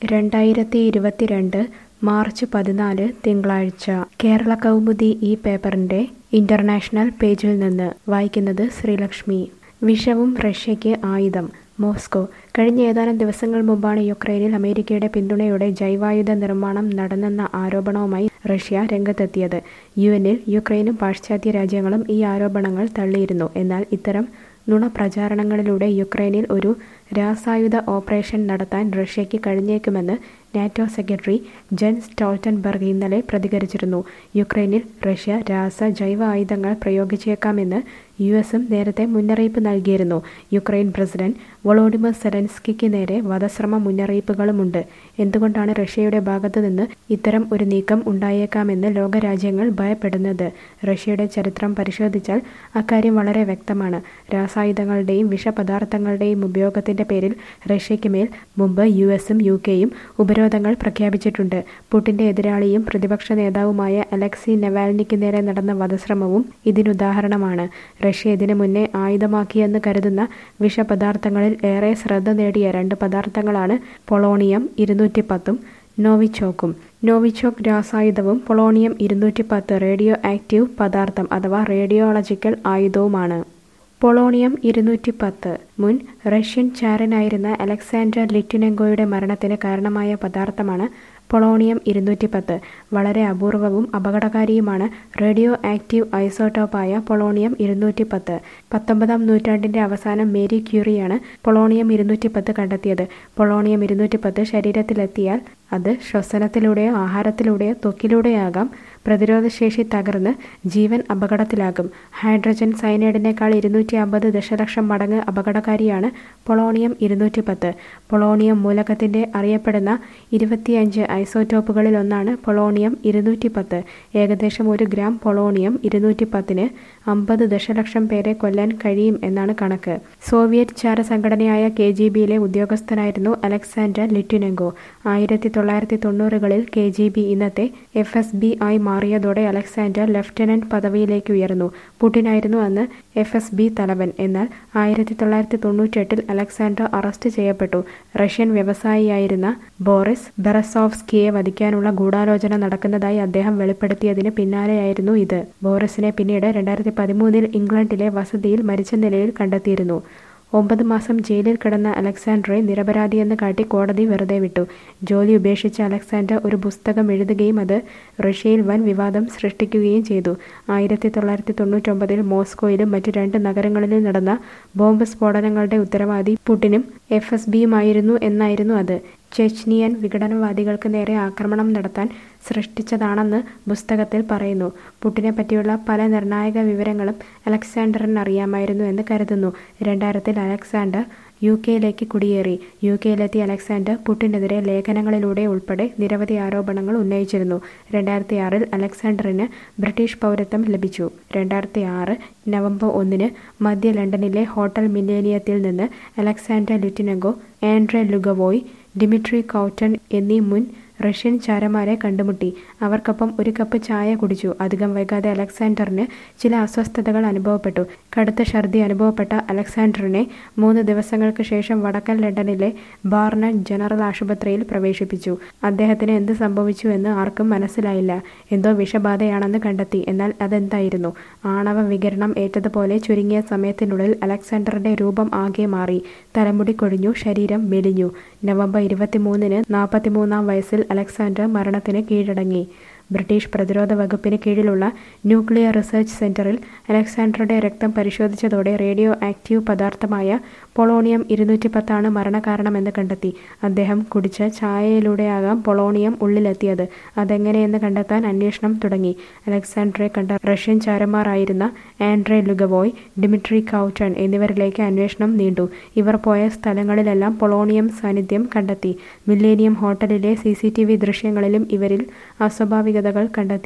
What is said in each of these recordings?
രണ്ടായിരത്തി ഇരുപത്തിരണ്ട് മാർച്ച് പതിനാല് തിങ്കളാഴ്ച കേരള കൗമുദി ഈ പേപ്പറിന്റെ ഇന്റർനാഷണൽ പേജിൽ നിന്ന് വായിക്കുന്നത് ശ്രീലക്ഷ്മി വിഷവും റഷ്യയ്ക്ക് ആയുധം മോസ്കോ കഴിഞ്ഞ ഏതാനും ദിവസങ്ങൾ മുമ്പാണ് യുക്രൈനിൽ അമേരിക്കയുടെ പിന്തുണയോടെ ജൈവായുധ നിർമ്മാണം നടന്നെന്ന ആരോപണവുമായി റഷ്യ രംഗത്തെത്തിയത് യു എന്നിൽ യുക്രൈനും പാശ്ചാത്യ രാജ്യങ്ങളും ഈ ആരോപണങ്ങൾ തള്ളിയിരുന്നു എന്നാൽ ഇത്തരം നുണപ്രചാരണങ്ങളിലൂടെ യുക്രൈനിൽ ഒരു രാസായുധ ഓപ്പറേഷൻ നടത്താൻ റഷ്യയ്ക്ക് കഴിഞ്ഞേക്കുമെന്ന് നാറ്റോ സെക്രട്ടറി ജെൻ സ്റ്റോൾട്ടൻബർഗ് ഇന്നലെ പ്രതികരിച്ചിരുന്നു യുക്രൈനിൽ റഷ്യ രാസ ജൈവ ആയുധങ്ങൾ പ്രയോഗിച്ചേക്കാമെന്ന് യു എസും നേരത്തെ മുന്നറിയിപ്പ് നൽകിയിരുന്നു യുക്രൈൻ പ്രസിഡന്റ് വൊളോഡിമർ സെലൻസ്കിക്ക് നേരെ വധശ്രമ മുന്നറിയിപ്പുകളുമുണ്ട് എന്തുകൊണ്ടാണ് റഷ്യയുടെ ഭാഗത്തു നിന്ന് ഇത്തരം ഒരു നീക്കം ഉണ്ടായേക്കാമെന്ന് ലോകരാജ്യങ്ങൾ ഭയപ്പെടുന്നത് റഷ്യയുടെ ചരിത്രം പരിശോധിച്ചാൽ അക്കാര്യം വളരെ വ്യക്തമാണ് രാസായുധങ്ങളുടെയും വിഷപദാർത്ഥങ്ങളുടെയും ഉപയോഗത്തിന്റെ പേരിൽ റഷ്യയ്ക്ക് മേൽ മുമ്പ് യു എസും യു കെയും ഉപരോധങ്ങൾ പ്രഖ്യാപിച്ചിട്ടുണ്ട് പുടിന്റെ എതിരാളിയും പ്രതിപക്ഷ നേതാവുമായ അലക്സി നെവാൽനിക്ക് നേരെ നടന്ന വധശ്രമവും ഇതിനുദാഹരണമാണ് റഷ്യ ഇതിനു മുന്നേ ആയുധമാക്കിയെന്ന് കരുതുന്ന വിഷപദാർത്ഥങ്ങളിൽ ഏറെ ശ്രദ്ധ നേടിയ രണ്ട് പദാർത്ഥങ്ങളാണ് പൊളോണിയം ഇരുന്നൂറ്റി പത്തും നോവിച്ചോക്കും നോവിച്ചോക്ക് രാസായുധവും പൊളോണിയം ഇരുന്നൂറ്റി പത്ത് റേഡിയോ ആക്റ്റീവ് പദാർത്ഥം അഥവാ റേഡിയോളജിക്കൽ ആയുധവുമാണ് പൊളോണിയം ഇരുന്നൂറ്റി പത്ത് മുൻ റഷ്യൻ ചാരനായിരുന്ന അലക്സാണ്ടർ ലിറ്റിനെങ്കോയുടെ മരണത്തിന് കാരണമായ പദാർത്ഥമാണ് പൊളോണിയം ഇരുന്നൂറ്റി പത്ത് വളരെ അപൂർവവും അപകടകാരിയുമാണ് റേഡിയോ ആക്റ്റീവ് ഐസോട്ടോപ്പായ പൊളോണിയം ഇരുന്നൂറ്റി പത്ത് പത്തൊമ്പതാം നൂറ്റാണ്ടിന്റെ അവസാനം മേരി ക്യൂറിയാണ് പൊളോണിയം ഇരുന്നൂറ്റി പത്ത് കണ്ടെത്തിയത് പൊളോണിയം ഇരുന്നൂറ്റി പത്ത് ശരീരത്തിലെത്തിയാൽ അത് ശ്വസനത്തിലൂടെയോ ആഹാരത്തിലൂടെയോ ത്വക്കിലൂടെയാകാം പ്രതിരോധശേഷി തകർന്ന് ജീവൻ അപകടത്തിലാകും ഹൈഡ്രജൻ സയനൈഡിനേക്കാൾ ഇരുന്നൂറ്റി അമ്പത് ദശലക്ഷം മടങ്ങ് അപകടകാരിയാണ് പൊളോണിയം ഇരുന്നൂറ്റി പത്ത് പൊളോണിയം മൂലകത്തിന്റെ അറിയപ്പെടുന്ന ഇരുപത്തിയഞ്ച് ഐസോറ്റോപ്പുകളിൽ ഒന്നാണ് പൊളോണിയം ഇരുന്നൂറ്റി പത്ത് ഏകദേശം ഒരു ഗ്രാം പൊളോണിയം ഇരുന്നൂറ്റി പത്തിന് അമ്പത് ദശലക്ഷം പേരെ കൊല്ലാൻ കഴിയും എന്നാണ് കണക്ക് സോവിയറ്റ് ചാര സംഘടനയായ കെ ജി ബിയിലെ ഉദ്യോഗസ്ഥനായിരുന്നു അലക്സാണ്ടർ ലിറ്റുനെങ്കോ ആയിരത്തി തൊള്ളായിരത്തി തൊണ്ണൂറുകളിൽ കെ ജി ബി ഇന്നത്തെ എഫ് എസ് ബി ആയി മാറിയതോടെ അലക്സാണ്ടർ ലഫ്റ്റനന്റ് പദവിയിലേക്ക് ഉയർന്നു പുടിനായിരുന്നു അന്ന് എഫ് എസ് ബി തലവൻ എന്നാൽ ആയിരത്തി തൊള്ളായിരത്തി തൊണ്ണൂറ്റെട്ടിൽ അലക്സാണ്ടർ അറസ്റ്റ് ചെയ്യപ്പെട്ടു റഷ്യൻ വ്യവസായിയായിരുന്ന ബോറിസ് ബെറസോവ്സ്കിയെ വധിക്കാനുള്ള ഗൂഢാലോചന നടക്കുന്നതായി അദ്ദേഹം വെളിപ്പെടുത്തിയതിന് പിന്നാലെയായിരുന്നു ഇത് ബോറിസിനെ പിന്നീട് രണ്ടായിരത്തി പതിമൂന്നിൽ ഇംഗ്ലണ്ടിലെ വസതിയിൽ മരിച്ച നിലയിൽ കണ്ടെത്തിയിരുന്നു ഒമ്പത് മാസം ജയിലിൽ കിടന്ന അലക്സാണ്ടറെ നിരപരാധിയെന്ന് കാട്ടി കോടതി വെറുതെ വിട്ടു ജോലി ഉപേക്ഷിച്ച അലക്സാണ്ടർ ഒരു പുസ്തകം എഴുതുകയും അത് റഷ്യയിൽ വൻ വിവാദം സൃഷ്ടിക്കുകയും ചെയ്തു ആയിരത്തി തൊള്ളായിരത്തി തൊണ്ണൂറ്റൊമ്പതിൽ മോസ്കോയിലും മറ്റു രണ്ട് നഗരങ്ങളിലും നടന്ന ബോംബ് സ്ഫോടനങ്ങളുടെ ഉത്തരവാദി പുടിനും എഫ് എസ് ബിയുമായിരുന്നു എന്നായിരുന്നു അത് ചെച്നിയൻ വിഘടനവാദികൾക്ക് നേരെ ആക്രമണം നടത്താൻ സൃഷ്ടിച്ചതാണെന്ന് പുസ്തകത്തിൽ പറയുന്നു പുട്ടിനെ പറ്റിയുള്ള പല നിർണായക വിവരങ്ങളും അലക്സാണ്ടറിന് അറിയാമായിരുന്നു എന്ന് കരുതുന്നു രണ്ടായിരത്തിൽ അലക്സാണ്ടർ യു കെയിലേക്ക് കുടിയേറി യു കെയിലെത്തിയ അലക്സാണ്ടർ പുട്ടിനെതിരെ ലേഖനങ്ങളിലൂടെ ഉൾപ്പെടെ നിരവധി ആരോപണങ്ങൾ ഉന്നയിച്ചിരുന്നു രണ്ടായിരത്തി ആറിൽ അലക്സാണ്ടറിന് ബ്രിട്ടീഷ് പൗരത്വം ലഭിച്ചു രണ്ടായിരത്തി ആറ് നവംബർ ഒന്നിന് മധ്യ ലണ്ടനിലെ ഹോട്ടൽ മില്ലേനിയത്തിൽ നിന്ന് അലക്സാണ്ടർ ലിറ്റിനഗോ ആൻഡ്രെ ലുഗവോയ് ഡിമിട്രി കൗട്ടൺ എന്നീ മുൻ റഷ്യൻ ചാരന്മാരെ കണ്ടുമുട്ടി അവർക്കൊപ്പം ഒരു കപ്പ് ചായ കുടിച്ചു അധികം വൈകാതെ അലക്സാണ്ടറിന് ചില അസ്വസ്ഥതകൾ അനുഭവപ്പെട്ടു കടുത്ത ഛർദി അനുഭവപ്പെട്ട അലക്സാണ്ടറിനെ മൂന്ന് ദിവസങ്ങൾക്ക് ശേഷം വടക്കൻ ലണ്ടനിലെ ബാർണറ്റ് ജനറൽ ആശുപത്രിയിൽ പ്രവേശിപ്പിച്ചു അദ്ദേഹത്തിന് എന്ത് സംഭവിച്ചു എന്ന് ആർക്കും മനസ്സിലായില്ല എന്തോ വിഷബാധയാണെന്ന് കണ്ടെത്തി എന്നാൽ അതെന്തായിരുന്നു ആണവ വികിരണം ഏറ്റതുപോലെ ചുരുങ്ങിയ സമയത്തിനുള്ളിൽ അലക്സാണ്ടറിന്റെ രൂപം ആകെ മാറി തലമുടി കൊഴിഞ്ഞു ശരീരം മെലിഞ്ഞു നവംബർ ഇരുപത്തിമൂന്നിന് നാൽപ്പത്തിമൂന്നാം വയസ്സിൽ അലക്സാണ്ടർ മരണത്തിന് കീഴടങ്ങി ബ്രിട്ടീഷ് പ്രതിരോധ വകുപ്പിന് കീഴിലുള്ള ന്യൂക്ലിയർ റിസർച്ച് സെന്ററിൽ അലക്സാണ്ടറുടെ രക്തം പരിശോധിച്ചതോടെ റേഡിയോ ആക്റ്റീവ് പദാർത്ഥമായ പൊളോണിയം ഇരുന്നൂറ്റി പത്താണ് മരണകാരണമെന്ന് കണ്ടെത്തി അദ്ദേഹം കുടിച്ച ചായയിലൂടെയാകാം പൊളോണിയം ഉള്ളിലെത്തിയത് അതെങ്ങനെയെന്ന് കണ്ടെത്താൻ അന്വേഷണം തുടങ്ങി അലക്സാണ്ടറെ കണ്ട റഷ്യൻ ചാരന്മാരായിരുന്ന ആൻഡ്രെ ലുഗവോയ് ഡിമിട്രി കൗട്ടൺ എന്നിവരിലേക്ക് അന്വേഷണം നീണ്ടു ഇവർ പോയ സ്ഥലങ്ങളിലെല്ലാം പൊളോണിയം സാന്നിധ്യം കണ്ടെത്തി മില്ലേനിയം ഹോട്ടലിലെ സി സി ടി വി ദൃശ്യങ്ങളിലും ഇവരിൽ അസ്വാഭാവികതകൾ കണ്ടെത്തി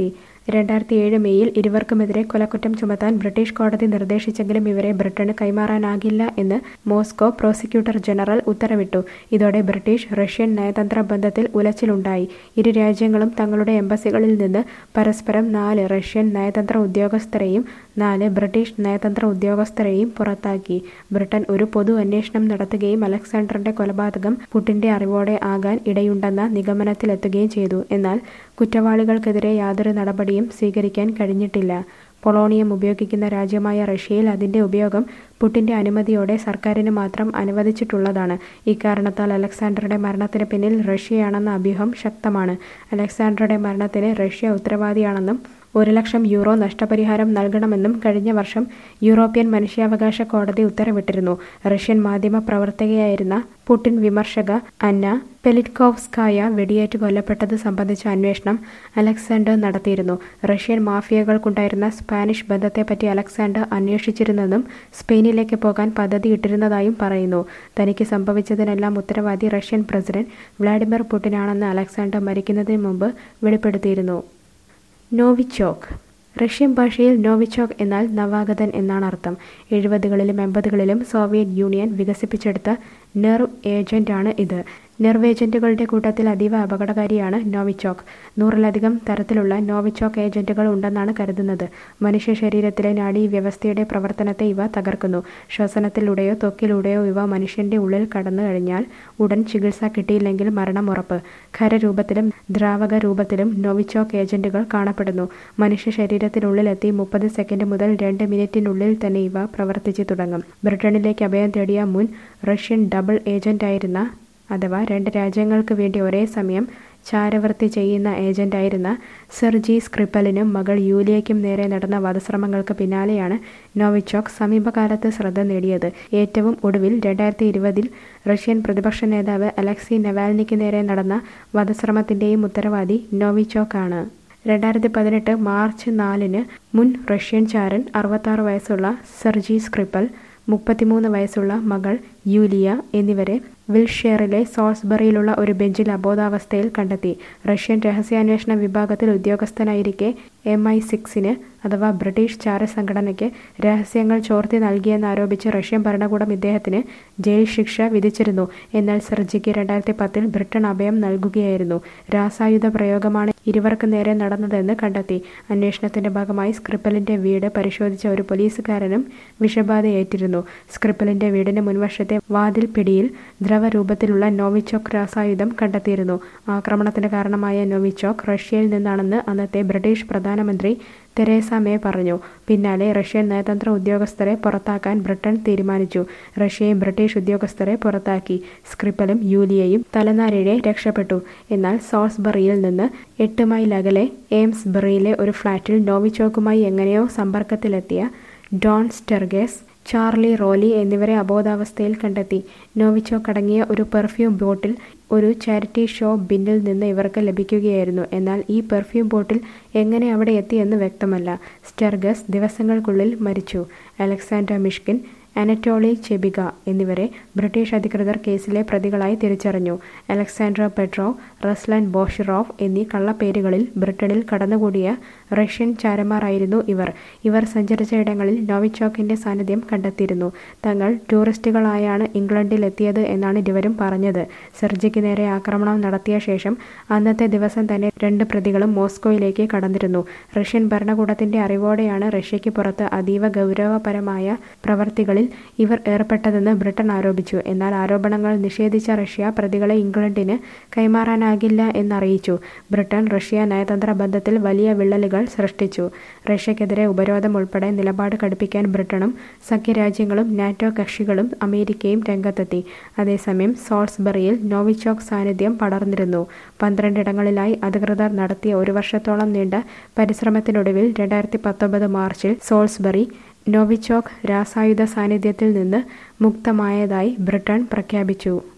രണ്ടായിരത്തി ഏഴ് മെയ്യിൽ ഇരുവർക്കുമെതിരെ കൊലക്കുറ്റം ചുമത്താൻ ബ്രിട്ടീഷ് കോടതി നിർദ്ദേശിച്ചെങ്കിലും ഇവരെ ബ്രിട്ടന് കൈമാറാനാകില്ല എന്ന് മോസ്കോ പ്രോസിക്യൂട്ടർ ജനറൽ ഉത്തരവിട്ടു ഇതോടെ ബ്രിട്ടീഷ് റഷ്യൻ നയതന്ത്ര ബന്ധത്തിൽ ഉലച്ചിലുണ്ടായി ഇരു രാജ്യങ്ങളും തങ്ങളുടെ എംബസികളിൽ നിന്ന് പരസ്പരം നാല് റഷ്യൻ നയതന്ത്ര ഉദ്യോഗസ്ഥരെയും നാല് ബ്രിട്ടീഷ് നയതന്ത്ര ഉദ്യോഗസ്ഥരെയും പുറത്താക്കി ബ്രിട്ടൻ ഒരു പൊതു അന്വേഷണം നടത്തുകയും അലക്സാണ്ടറിന്റെ കൊലപാതകം പുടിന്റെ അറിവോടെ ആകാൻ ഇടയുണ്ടെന്ന നിഗമനത്തിലെത്തുകയും ചെയ്തു എന്നാൽ കുറ്റവാളികൾക്കെതിരെ യാതൊരു നടപടിയും സ്വീകരിക്കാൻ കഴിഞ്ഞിട്ടില്ല പൊളോണിയം ഉപയോഗിക്കുന്ന രാജ്യമായ റഷ്യയിൽ അതിന്റെ ഉപയോഗം പുടിന്റെ അനുമതിയോടെ സർക്കാരിന് മാത്രം അനുവദിച്ചിട്ടുള്ളതാണ് ഇക്കാരണത്താൽ അലക്സാണ്ടറുടെ മരണത്തിന് പിന്നിൽ റഷ്യയാണെന്ന അഭ്യൂഹം ശക്തമാണ് അലക്സാണ്ടറുടെ മരണത്തിന് റഷ്യ ഉത്തരവാദിയാണെന്നും ഒരു ലക്ഷം യൂറോ നഷ്ടപരിഹാരം നൽകണമെന്നും കഴിഞ്ഞ വർഷം യൂറോപ്യൻ മനുഷ്യാവകാശ കോടതി ഉത്തരവിട്ടിരുന്നു റഷ്യൻ മാധ്യമ പ്രവർത്തകയായിരുന്ന പുടിൻ വിമർശക അന്ന പെലിറ്റ്കോവ്സ്കായ വെടിയേറ്റ് കൊല്ലപ്പെട്ടത് സംബന്ധിച്ച അന്വേഷണം അലക്സാണ്ടർ നടത്തിയിരുന്നു റഷ്യൻ മാഫിയകൾക്കുണ്ടായിരുന്ന സ്പാനിഷ് ബന്ധത്തെപ്പറ്റി അലക്സാണ്ടർ അന്വേഷിച്ചിരുന്നെന്നും സ്പെയിനിലേക്ക് പോകാൻ പദ്ധതിയിട്ടിരുന്നതായും പറയുന്നു തനിക്ക് സംഭവിച്ചതിനെല്ലാം ഉത്തരവാദി റഷ്യൻ പ്രസിഡന്റ് വ്ളാഡിമിർ പുടിനാണെന്ന് അലക്സാണ്ടർ മരിക്കുന്നതിന് മുമ്പ് വെളിപ്പെടുത്തിയിരുന്നു നോവിച്ചോക്ക് റഷ്യൻ ഭാഷയിൽ നോവിച്ചോക്ക് എന്നാൽ നവാഗതൻ എന്നാണ് അർത്ഥം എഴുപതുകളിലും എൺപതുകളിലും സോവിയറ്റ് യൂണിയൻ വികസിപ്പിച്ചെടുത്ത നെർവ് ഏജന്റാണ് ഇത് നെർവ് ഏജന്റുകളുടെ കൂട്ടത്തിൽ അതീവ അപകടകാരിയാണ് നോവിച്ചോക്ക് നൂറിലധികം തരത്തിലുള്ള നോവിച്ചോക്ക് ഏജന്റുകൾ ഉണ്ടെന്നാണ് കരുതുന്നത് മനുഷ്യ ശരീരത്തിലെ നാഡീ വ്യവസ്ഥയുടെ പ്രവർത്തനത്തെ ഇവ തകർക്കുന്നു ശ്വസനത്തിലൂടെയോ ത്വക്കിലൂടെയോ ഇവ മനുഷ്യന്റെ ഉള്ളിൽ കടന്നു കഴിഞ്ഞാൽ ഉടൻ ചികിത്സ കിട്ടിയില്ലെങ്കിൽ മരണം ഉറപ്പ് ഖരരൂപത്തിലും ദ്രാവക രൂപത്തിലും നോവിച്ചോക്ക് ഏജന്റുകൾ കാണപ്പെടുന്നു മനുഷ്യ ശരീരത്തിനുള്ളിലെത്തി മുപ്പത് സെക്കൻഡ് മുതൽ രണ്ട് മിനിറ്റിനുള്ളിൽ തന്നെ ഇവ പ്രവർത്തിച്ചു തുടങ്ങും ബ്രിട്ടനിലേക്ക് അഭയം തേടിയ മുൻ റഷ്യൻ ഡബിൾ ഏജന്റായിരുന്ന അഥവാ രണ്ട് രാജ്യങ്ങൾക്ക് വേണ്ടി ഒരേ സമയം ചാരവൃത്തി ചെയ്യുന്ന ഏജന്റായിരുന്ന സെർജി സ്ക്രിപ്പലിനും മകൾ യൂലിയയ്ക്കും നേരെ നടന്ന വധശ്രമങ്ങൾക്ക് പിന്നാലെയാണ് നോവിച്ചോക്ക് സമീപകാലത്ത് ശ്രദ്ധ നേടിയത് ഏറ്റവും ഒടുവിൽ രണ്ടായിരത്തി ഇരുപതിൽ റഷ്യൻ പ്രതിപക്ഷ നേതാവ് അലക്സി നെവാൽനിക്ക് നേരെ നടന്ന വധശ്രമത്തിന്റെയും ഉത്തരവാദി നോവിച്ചോക്കാണ് രണ്ടായിരത്തി പതിനെട്ട് മാർച്ച് നാലിന് മുൻ റഷ്യൻ ചാരൻ അറുപത്താറ് വയസ്സുള്ള സെർജി സ്ക്രിപ്പൽ മുപ്പത്തിമൂന്ന് വയസ്സുള്ള മകൾ യൂലിയ എന്നിവരെ വിൽഷെയറിലെ സോൾസ്ബറിയിലുള്ള ഒരു ബെഞ്ചിൽ അബോധാവസ്ഥയിൽ കണ്ടെത്തി റഷ്യൻ രഹസ്യാന്വേഷണ വിഭാഗത്തിൽ ഉദ്യോഗസ്ഥനായിരിക്കെ എം ഐ സിക്സിന് അഥവാ ബ്രിട്ടീഷ് ചാര സംഘടനയ്ക്ക് രഹസ്യങ്ങൾ ചോർത്തി നൽകിയെന്നാരോപിച്ച് റഷ്യൻ ഭരണകൂടം ഇദ്ദേഹത്തിന് ജയിൽ ശിക്ഷ വിധിച്ചിരുന്നു എന്നാൽ സെർജിക്ക് രണ്ടായിരത്തി പത്തിൽ ബ്രിട്ടൻ അഭയം നൽകുകയായിരുന്നു രാസായുധ പ്രയോഗമാണ് ഇരുവർക്ക് നേരെ നടന്നതെന്ന് കണ്ടെത്തി അന്വേഷണത്തിന്റെ ഭാഗമായി സ്ക്രിപ്പലിന്റെ വീട് പരിശോധിച്ച ഒരു പോലീസുകാരനും വിഷബാധയേറ്റിരുന്നു സ്ക്രിപ്പലിന്റെ വീടിന് മുൻവശത്തെ വാതിൽ പിടിയിൽ ദ്രവരൂപത്തിലുള്ള നോവിച്ചോക്ക് രാസായുധം കണ്ടെത്തിയിരുന്നു ആക്രമണത്തിന് കാരണമായ നോവിച്ചോക്ക് റഷ്യയിൽ നിന്നാണെന്ന് അന്നത്തെ ബ്രിട്ടീഷ് പ്രധാനമന്ത്രി തെരേസ മേ പറഞ്ഞു പിന്നാലെ റഷ്യൻ നയതന്ത്ര ഉദ്യോഗസ്ഥരെ പുറത്താക്കാൻ ബ്രിട്ടൻ തീരുമാനിച്ചു റഷ്യയും ബ്രിട്ടീഷ് ഉദ്യോഗസ്ഥരെ പുറത്താക്കി സ്ക്രിപ്പലും യൂലിയയും തലനാരിഴെ രക്ഷപ്പെട്ടു എന്നാൽ സോൾസ്ബറിയിൽ നിന്ന് എട്ട് മൈൽ അകലെ എയിംസ്ബറിയിലെ ഒരു ഫ്ളാറ്റിൽ നോവിച്ചോക്കുമായി എങ്ങനെയോ സമ്പർക്കത്തിലെത്തിയ ഡോൺ സ്റ്റെർഗേസ് ചാർലി റോലി എന്നിവരെ അബോധാവസ്ഥയിൽ കണ്ടെത്തി നോവിച്ചോക്ക് അടങ്ങിയ ഒരു പെർഫ്യൂം ബോട്ടിൽ ഒരു ചാരിറ്റി ഷോ ബിന്നിൽ നിന്ന് ഇവർക്ക് ലഭിക്കുകയായിരുന്നു എന്നാൽ ഈ പെർഫ്യൂം ബോട്ടിൽ എങ്ങനെ അവിടെ എത്തിയെന്ന് വ്യക്തമല്ല സ്റ്റെർഗസ് ദിവസങ്ങൾക്കുള്ളിൽ മരിച്ചു അലക്സാണ്ടർ മിഷ്കിൻ അനറ്റോളി ചെബിക എന്നിവരെ ബ്രിട്ടീഷ് അധികൃതർ കേസിലെ പ്രതികളായി തിരിച്ചറിഞ്ഞു അലക്സാൻഡ്ര പെട്രോവ് റസ്ലൻ ബോഷിറോവ് എന്നീ കള്ളപ്പേരുകളിൽ ബ്രിട്ടനിൽ കടന്നുകൂടിയ റഷ്യൻ ചാരന്മാരായിരുന്നു ഇവർ ഇവർ സഞ്ചരിച്ച ഇടങ്ങളിൽ നോവിച്ചോക്കിന്റെ സാന്നിധ്യം കണ്ടെത്തിയിരുന്നു തങ്ങൾ ടൂറിസ്റ്റുകളായാണ് ഇംഗ്ലണ്ടിലെത്തിയത് എന്നാണ് ഇരുവരും പറഞ്ഞത് സെർജിക്ക് നേരെ ആക്രമണം നടത്തിയ ശേഷം അന്നത്തെ ദിവസം തന്നെ രണ്ട് പ്രതികളും മോസ്കോയിലേക്ക് കടന്നിരുന്നു റഷ്യൻ ഭരണകൂടത്തിന്റെ അറിവോടെയാണ് റഷ്യയ്ക്ക് പുറത്ത് അതീവ ഗൗരവപരമായ പ്രവർത്തികളിൽ ഇവർ ഏർപ്പെട്ടതെന്ന് ബ്രിട്ടൻ ആരോപിച്ചു എന്നാൽ ആരോപണങ്ങൾ നിഷേധിച്ച റഷ്യ പ്രതികളെ ഇംഗ്ലണ്ടിന് കൈമാറാനാകില്ല എന്നറിയിച്ചു ബ്രിട്ടൻ റഷ്യ നയതന്ത്ര ബന്ധത്തിൽ വലിയ വിള്ളലുകൾ സൃഷ്ടിച്ചു റഷ്യക്കെതിരെ ഉപരോധം ഉൾപ്പെടെ നിലപാട് കടുപ്പിക്കാൻ ബ്രിട്ടനും സഖ്യരാജ്യങ്ങളും നാറ്റോ കക്ഷികളും അമേരിക്കയും രംഗത്തെത്തി അതേസമയം സോൾസ്ബറിയിൽ നോവിച്ചോക്ക് സാന്നിധ്യം പടർന്നിരുന്നു പന്ത്രണ്ടിടങ്ങളിലായി അധികൃതർ നടത്തിയ ഒരു വർഷത്തോളം നീണ്ട പരിശ്രമത്തിനൊടുവിൽ രണ്ടായിരത്തി പത്തൊമ്പത് മാർച്ചിൽ സോൾസ്ബറി നോവിച്ചോക്ക് രാസായുധ സാന്നിധ്യത്തിൽ നിന്ന് മുക്തമായതായി ബ്രിട്ടൻ പ്രഖ്യാപിച്ചു